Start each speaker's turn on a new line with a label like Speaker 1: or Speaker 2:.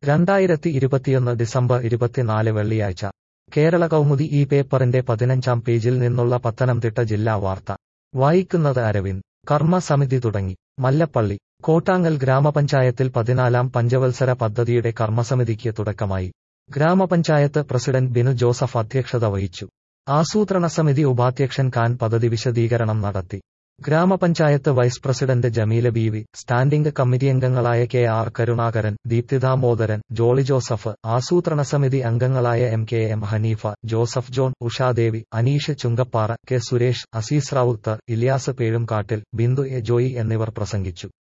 Speaker 1: രണ്ടായിരത്തി ഇരുപത്തിയൊന്ന് ഡിസംബർ ഇരുപത്തിനാല് വെള്ളിയാഴ്ച കേരള കൗമുദി ഈ പേപ്പറിന്റെ പതിനഞ്ചാം പേജിൽ നിന്നുള്ള പത്തനംതിട്ട ജില്ലാ വാർത്ത വായിക്കുന്നത് അരവിന്ദ് കർമ്മസമിതി തുടങ്ങി മല്ലപ്പള്ളി കോട്ടാങ്ങൽ ഗ്രാമപഞ്ചായത്തിൽ പതിനാലാം പഞ്ചവത്സര പദ്ധതിയുടെ കർമ്മസമിതിക്ക് തുടക്കമായി ഗ്രാമപഞ്ചായത്ത് പ്രസിഡന്റ് ബിനു ജോസഫ് അധ്യക്ഷത വഹിച്ചു ആസൂത്രണ സമിതി ഉപാധ്യക്ഷൻ ഖാൻ പദ്ധതി വിശദീകരണം നടത്തി ഗ്രാമപഞ്ചായത്ത് vice president Jameela Beevi standing committee അംഗങ്ങളായ കെ ആർ കരുണാകരൻ ദീപ്തി ദാമോദരൻ ജോളി ജോസഫ് ആസൂത്രണ സമിതി അംഗങ്ങളായ M K M Haneefa Joseph John Ushadevi Aneesh Chunkappara K Suresh Azeez Rawther Iliyas പേഴുംകാട്ടിൽ ബിന്ദു എ ജോയി എന്നിവർ പ്രസംഗിച്ചു